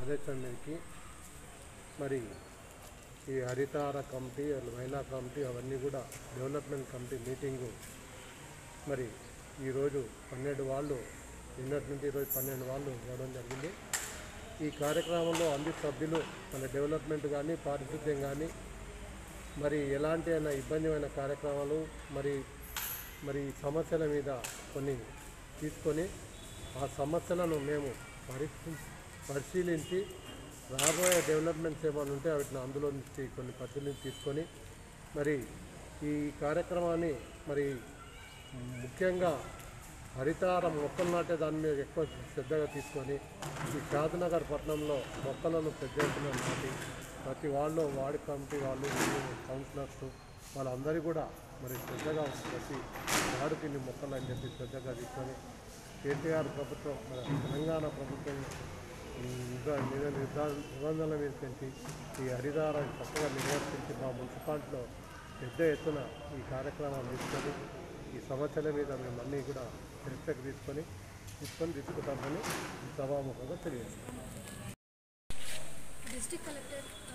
ఆదేశం మీదకి మరి ఈ హరితార కమిటీ మహిళా కమిటీ అవన్నీ కూడా డెవలప్మెంట్ కమిటీ మీటింగు మరి ఈరోజు పన్నెండు వాళ్ళు నిన్నటి నుండి ఈరోజు పన్నెండు వాళ్ళు ఇవ్వడం జరిగింది ఈ కార్యక్రమంలో అన్ని సభ్యులు మన డెవలప్మెంట్ కానీ పారిశుద్ధ్యం కానీ మరి ఎలాంటి అయినా ఇబ్బందిమైన కార్యక్రమాలు మరి మరి ఈ సమస్యల మీద కొన్ని తీసుకొని ఆ సమస్యలను మేము పరిశీ పరిశీలించి రాబోయే డెవలప్మెంట్స్ ఏమైనా ఉంటే వాటిని అందులో నుంచి కొన్ని పరిశీలించి తీసుకొని మరి ఈ కార్యక్రమాన్ని మరి ముఖ్యంగా హరితారం మొక్కలు నాటే దాని మీద ఎక్కువ శ్రద్ధగా తీసుకొని ఈ షాద్నగర్ పట్టణంలో మొక్కలను పెద్ద ఎత్తున నాటి ప్రతి వాళ్ళు వార్డు కమిటీ వాళ్ళు కౌన్సిలర్స్ వాళ్ళందరూ కూడా మరి శ్రద్ధగా ప్రతి వార్డుకి ఇన్ని మొక్కలు అని చెప్పి శ్రద్ధగా తీసుకొని కేటీఆర్ ప్రభుత్వం మన తెలంగాణ ప్రభుత్వం నిర్ధా నిర్ధా నిబంధనల మీద పెంచి ఈ హరిదారాన్ని చక్కగా నిర్వర్తించి మా మున్సిపాలిటీలో పెద్ద ఎత్తున ఈ కార్యక్రమాలు తీసుకొని ఈ సమస్యల మీద మేము అన్నీ కూడా చర్చకు తీసుకొని తీసుకొని తీసుకుంటామని ఈ సభాముఖంగా తెలియజేస్తాం డిస్టిక్ కలెక్టర్ ఆ,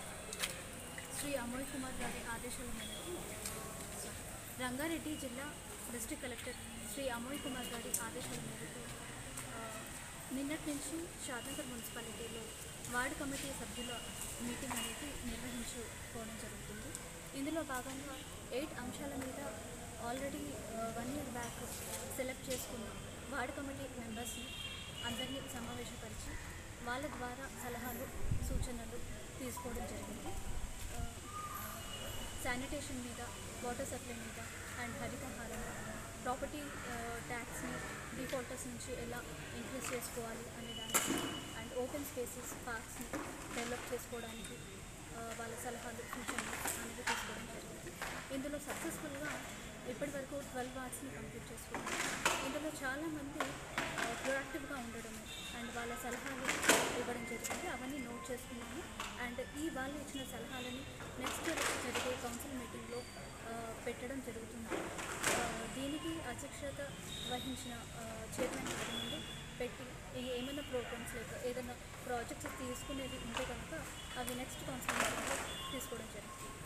శ్రీ అమోయ్ కుమార్ గారి ఆదేశాల మేరకు రంగారెడ్డి జిల్లా డిస్టిక్ కలెక్టర్ శ్రీ అమోయ్ కుమార్ గారి ఆదేశాల మేరకు ఆ, నిన్నటి నుంచి షాద్నగర్ మున్సిపాలిటీలో వార్డు కమిటీ సభ్యుల మీటింగ్ అనేది నిర్వహించుకోవడం జరుగుతుంది ఇందులో భాగంగా ఎయిట్ అంశాల మీద already one year back select చేసుకున్న వార్డు కమిటీ మెంబర్స్ని అందరినీ సమావేశపరిచి వాళ్ళ ద్వారా సలహాలు సూచనలు తీసుకోవడం జరిగింది ఆ, శానిటేషన్ మీద వాటర్ సప్లై మీద అండ్ హరితహారం ప్రాపర్టీ ట్యాక్స్ని డిఫాల్టర్స్ నుంచి ఎలా ఇంక్రీజ్ చేసుకోవాలి అనే దానికి అండ్ ఓపెన్ స్పేసెస్ పార్క్స్ని డెవలప్ చేసుకోవడానికి ఆ, వాళ్ళ సలహాలు సూచనలు అనేవి తీసుకోవడం జరిగింది ఇందులో సక్సెస్ఫుల్గా ఇప్పటి వరకు ట్వెల్వ్ వార్డ్స్ని కంప్లీట్ చేసుకున్నాం ఇందులో చాలామంది ప్రొయాక్టివ్గా ఉండడం అండ్ వాళ్ళ సలహాలు ఇవ్వడం జరిగింది అవన్నీ నోట్ చేసుకున్నాము అండ్ ఈ వాళ్ళు ఇచ్చిన సలహాలని నెక్స్ట్ జరిగే కౌన్సిల్ మీటింగ్లో ఆ, పెట్టడం జరుగుతుంది ఆ, దీనికి అధ్యక్షత వహించిన చైర్మన్ గారి ముందు పెట్టి ఈ ఏమైనా ప్రోగ్రామ్స్ లేక ఏదైనా ప్రాజెక్ట్స్ తీసుకునేవి ఉంటే కనుక అవి నెక్స్ట్ కౌన్సిల్ మీటింగ్లో తీసుకోవడం జరుగుతుంది